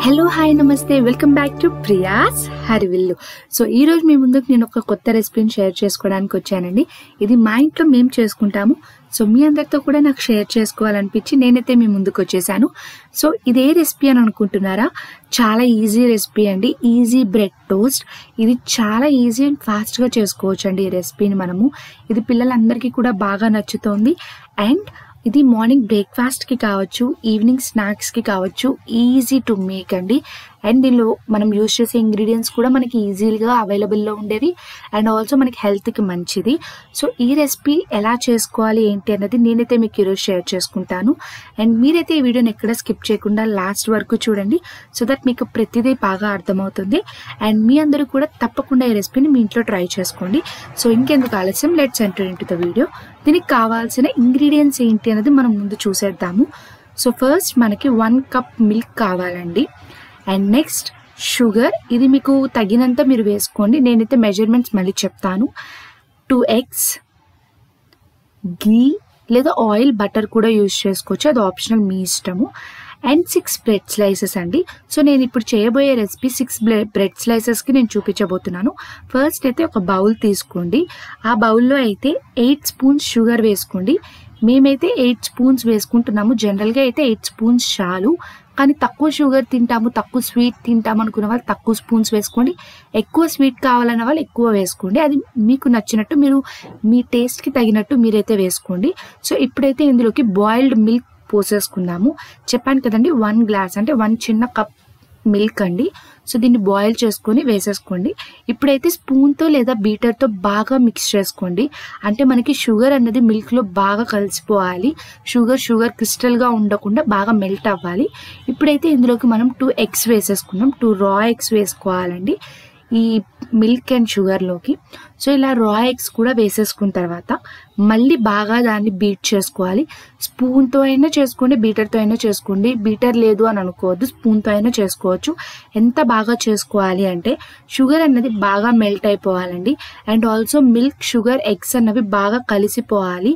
Hello hi namaste welcome back to Priya's Harivillu so ఈ రోజు మీ ముందుకు నేను ఒక కొత్త రెసిపీని షేర్ చేసుకోవడానికి వచ్చానండి ఇది మా ఇంట్లో మేము చేసుకుంటాము సో మీ అందరితో కూడా నాకు షేర్ చేసుకోవాలనిపించి నేనైతే మీ ముందుకు వచ్చేసాను సో ఇదే రెసిపీ అని అనుకుంటున్నారా చాలా ఈజీ రెసిపీ అండి ఈజీ బ్రెడ్ టోస్ట్ ఇది చాలా ఈజీ అండ్ ఫాస్ట్గా చేసుకోవచ్చు అండి ఈ రెసిపీని మనము ఇది పిల్లలందరికీ కూడా బాగా నచ్చుతోంది అండ్ ఇది మార్నింగ్ బ్రేక్ఫాస్ట్కి కావచ్చు ఈవినింగ్ స్నాక్స్కి కావచ్చు ఈజీ టు మేక్ అండి అండ్ దీనిలో మనం యూజ్ చేసే ఇంగ్రీడియంట్స్ కూడా మనకి ఈజీగా అవైలబుల్లో ఉండేవి అండ్ ఆల్సో మనకి హెల్త్కి మంచిది సో ఈ రెసిపీ ఎలా చేసుకోవాలి ఏంటి అన్నది నేనైతే మీకు ఈరోజు షేర్ చేసుకుంటాను అండ్ మీరైతే ఈ వీడియోని ఎక్కడ స్కిప్ చేయకుండా లాస్ట్ వరకు చూడండి సో దట్ మీకు ప్రతిదీ బాగా అర్థమవుతుంది అండ్ మీ అందరూ కూడా తప్పకుండా ఈ రెసిపీని మీ ఇంట్లో ట్రై చేసుకోండి సో ఇంకెందుకు ఆలస్యం let's enter into the video దీనికి కావాల్సిన ఇంగ్రీడియంట్స్ ఏంటి అనేది మనం ముందు చూసేద్దాము సో ఫస్ట్ మనకి వన్ కప్ మిల్క్ కావాలండి అండ్ నెక్స్ట్ షుగర్ ఇది మీకు తగినంత మీరు వేసుకోండి నేనైతే మెజర్మెంట్స్ మళ్ళీ చెప్తాను టూ ఎగ్స్ గీ లేదా ఆయిల్ బటర్ కూడా యూజ్ చేసుకోవచ్చు అది ఆప్షనల్ మీ ఇష్టము అండ్ సిక్స్ బ్రెడ్ స్లైసెస్ అండి సో నేను ఇప్పుడు చేయబోయే రెసిపీ సిక్స్ బ్రెడ్ స్లైసెస్కి నేను చూపించబోతున్నాను ఫస్ట్ అయితే ఒక బౌల్ తీసుకోండి ఆ బౌల్లో అయితే ఎయిట్ స్పూన్స్ షుగర్ వేసుకోండి మేమైతే ఎయిట్ స్పూన్స్ వేసుకుంటున్నాము జనరల్గా అయితే ఎయిట్ స్పూన్స్ చాలు కానీ తక్కువ షుగర్ తింటాము తక్కువ స్వీట్ తింటాము అనుకున్న వాళ్ళు తక్కువ స్పూన్స్ వేసుకోండి ఎక్కువ స్వీట్ కావాలన్న వాళ్ళు ఎక్కువ వేసుకోండి అది మీకు నచ్చినట్టు మీరు మీ టేస్ట్కి తగినట్టు మీరైతే వేసుకోండి సో ఇప్పుడైతే ఇందులోకి బాయిల్డ్ మిల్క్ పోసేసుకుందాము చెప్పాను కదండి వన్ గ్లాస్ అంటే వన్ చిన్న కప్ మిల్క్ అండి సో దీన్ని బాయిల్ చేసుకొని వేసేసుకోండి ఇప్పుడైతే స్పూన్తో లేదా బీటర్తో బాగా మిక్స్ చేసుకోండి అంటే మనకి షుగర్ అన్నది మిల్క్లో బాగా కలిసిపోవాలి షుగర్ షుగర్ క్రిస్టల్గా ఉండకుండా బాగా మెల్ట్ అవ్వాలి ఇప్పుడైతే ఇందులోకి మనం టూ ఎగ్స్ వేసేసుకున్నాం టూ రా ఎగ్స్ వేసుకోవాలండి ఈ మిల్క్ అండ్ షుగర్లోకి సో ఇలా రా ఎగ్స్ కూడా వేసేసుకున్న తర్వాత మళ్ళీ బాగా దాన్ని బీట్ చేసుకోవాలి స్పూన్తో అయినా చేసుకోండి బీటర్తో అయినా చేసుకోండి బీటర్ లేదు అని అనుకోవద్దు స్పూన్తో అయినా చేసుకోవచ్చు ఎంత బాగా చేసుకోవాలి అంటే షుగర్ అన్నది బాగా మెల్ట్ అయిపోవాలండి and also milk sugar eggs అన్నవి బాగా కలిసిపోవాలి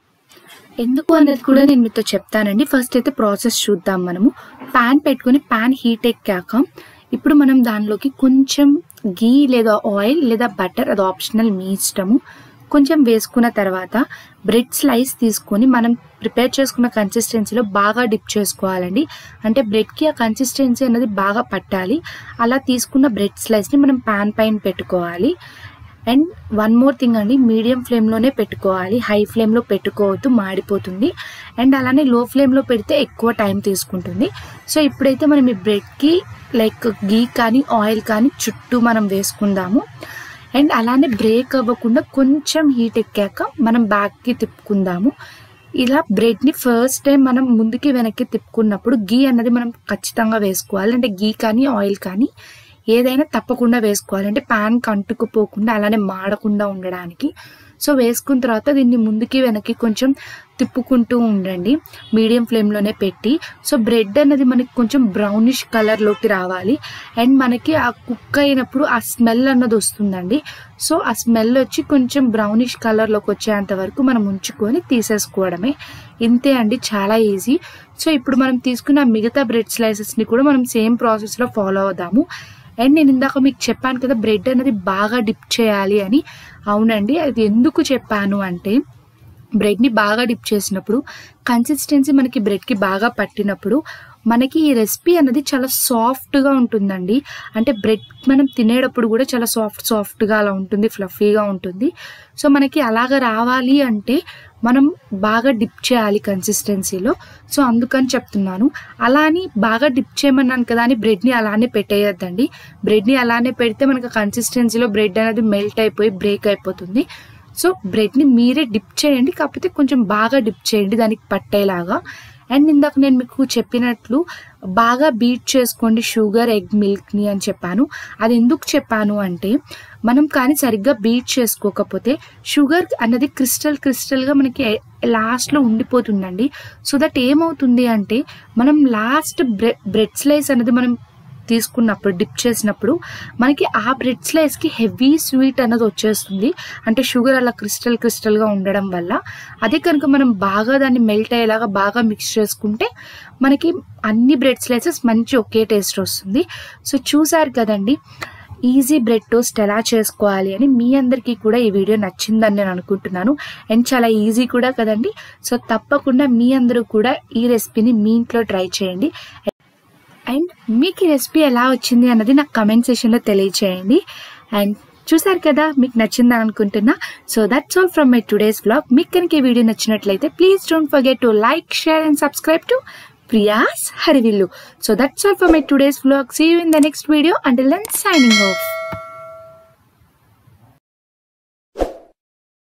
ఎందుకు అనేది కూడా నేను మీతో చెప్తానండి ఫస్ట్ అయితే ప్రాసెస్ చూద్దాం మనము ప్యాన్ పెట్టుకుని ప్యాన్ హీట్ ఎక్కాక ఇప్పుడు మనం దానిలోకి కొంచెం గీ లేదా ఆయిల్ లేదా బటర్ అది ఆప్షనల్ మీ ఇష్టము కొంచెం వేసుకున్న తర్వాత బ్రెడ్ స్లైస్ తీసుకొని మనం ప్రిపేర్ చేసుకున్న కన్సిస్టెన్సీలో బాగా డిప్ చేసుకోవాలండి అంటే బ్రెడ్కి ఆ కన్సిస్టెన్సీ అనేది బాగా పట్టాలి అలా తీసుకున్న బ్రెడ్ స్లైస్ని మనం ప్యాన్ పైన పెట్టుకోవాలి అండ్ వన్ మోర్ థింగ్ అండి మీడియం ఫ్లేమ్లోనే పెట్టుకోవాలి హై ఫ్లేమ్లో పెట్టుకోవద్దు మాడిపోతుంది అండ్ అలానే లో ఫ్లేమ్లో పెడితే ఎక్కువ టైం తీసుకుంటుంది సో ఇప్పుడైతే మనం ఈ బ్రెడ్కి లైక్ గీ కానీ ఆయిల్ కానీ చుట్టూ మనం వేసుకుందాము అండ్ అలానే బ్రేక్ అవ్వకుండా కొంచెం హీట్ ఎక్కాక మనం బ్యాక్కి తిప్పుకుందాము ఇలా బ్రెడ్ని ఫస్ట్ టైం మనం ముందుకి వెనక్కి తిప్పుకున్నప్పుడు గీ అన్నది మనం ఖచ్చితంగా వేసుకోవాలి అంటే గీ కానీ ఆయిల్ కానీ ఏదైనా తప్పకుండా వేసుకోవాలి అంటే ప్యాన్ కంటుకుపోకుండా అలానే మాడకుండా ఉండడానికి సో వేసుకున్న తర్వాత దీన్ని ముందుకి వెనక్కి కొంచెం తిప్పుకుంటూ ఉండండి మీడియం ఫ్లేమ్లోనే పెట్టి సో బ్రెడ్ అనేది మనకి కొంచెం బ్రౌనిష్ కలర్లోకి రావాలి అండ్ మనకి ఆ కుక్ అయినప్పుడు ఆ స్మెల్ అన్నది వస్తుందండి సో ఆ స్మెల్ వచ్చి కొంచెం బ్రౌనిష్ కలర్లోకి వచ్చేంత వరకు మనం ఉంచుకొని తీసేసుకోవడమే ఇంతే అండి చాలా ఈజీ సో ఇప్పుడు మనం తీసుకున్న మిగతా బ్రెడ్ స్లైసెస్ని కూడా మనం సేమ్ ప్రాసెస్లో ఫాలో అవుదాము అండ్ నేను ఇందాక మీకు చెప్పాను కదా బ్రెడ్ అనేది బాగా డిప్ చేయాలి అని అవునండి అది ఎందుకు చెప్పాను అంటే బ్రెడ్ని బాగా డిప్ చేసినప్పుడు కన్సిస్టెన్సీ మనకి బ్రెడ్కి బాగా పట్టినప్పుడు మనకి ఈ రెసిపీ అనేది చాలా సాఫ్ట్గా ఉంటుందండి అంటే బ్రెడ్ మనం తినేటప్పుడు కూడా చాలా సాఫ్ట్ సాఫ్ట్గా అలా ఉంటుంది ఫ్లఫీగా ఉంటుంది సో మనకి అలాగ రావాలి అంటే మనం బాగా డిప్ చేయాలి కన్సిస్టెన్సీలో సో అందుకని చెప్తున్నాను అలా అని బాగా డిప్ చేయమన్నాను కదా అని బ్రెడ్ని అలానే పెట్టేయద్దండి బ్రెడ్ని అలానే పెడితే మనకు కన్సిస్టెన్సీలో బ్రెడ్ అనేది మెల్ట్ అయిపోయి బ్రేక్ అయిపోతుంది సో బ్రెడ్ని మీరే డిప్ చేయండి కాకపోతే కొంచెం బాగా డిప్ చేయండి దానికి పట్టేలాగా అండ్ ఇందాక నేను మీకు చెప్పినట్లు బాగా బీట్ చేసుకోండి షుగర్ ఎగ్ మిల్క్ని అని చెప్పాను అది ఎందుకు చెప్పాను అంటే మనం కానీ సరిగ్గా బీట్ చేసుకోకపోతే షుగర్ అన్నది క్రిస్టల్ క్రిస్టల్గా మనకి లాస్ట్లో ఉండిపోతుందండి సో దట్ ఏమవుతుంది అంటే మనం లాస్ట్ బ్రెడ్ బ్రెడ్ స్లైస్ అనేది మనం తీసుకున్నప్పుడు డిప్ చేసినప్పుడు మనకి ఆ బ్రెడ్ స్లైస్కి హెవీ స్వీట్ అన్నది వచ్చేస్తుంది అంటే షుగర్ అలా క్రిస్టల్ క్రిస్టల్గా ఉండడం వల్ల అదే కనుక మనం బాగా దాన్ని మెల్ట్ అయ్యేలాగా బాగా మిక్స్ చేసుకుంటే మనకి అన్ని బ్రెడ్ స్లైసెస్ మంచి ఒకే టేస్ట్ వస్తుంది సో చూసారు కదండి ఈజీ బ్రెడ్ టోస్ట్ ఎలా చేసుకోవాలి అని మీ అందరికీ కూడా ఈ వీడియో నచ్చిందని నేను అనుకుంటున్నాను అండ్ చాలా ఈజీ కూడా కదండి సో తప్పకుండా మీ అందరూ కూడా ఈ రెసిపీని మీ ఇంట్లో ట్రై చేయండి అండ్ మీకు ఈ రెసిపీ ఎలా వచ్చింది అన్నది నాకు కమెంట్ సెషన్లో తెలియచేయండి అండ్ చూసారు కదా మీకు నచ్చిందని అనుకుంటున్నా so that's all from my today's blog మీకు కనుక ఈ వీడియో నచ్చినట్లయితే please don't forget to like share and subscribe to Priya's Harivillu. So that's all for my today's vlog. See you in the next video. Until then, signing off.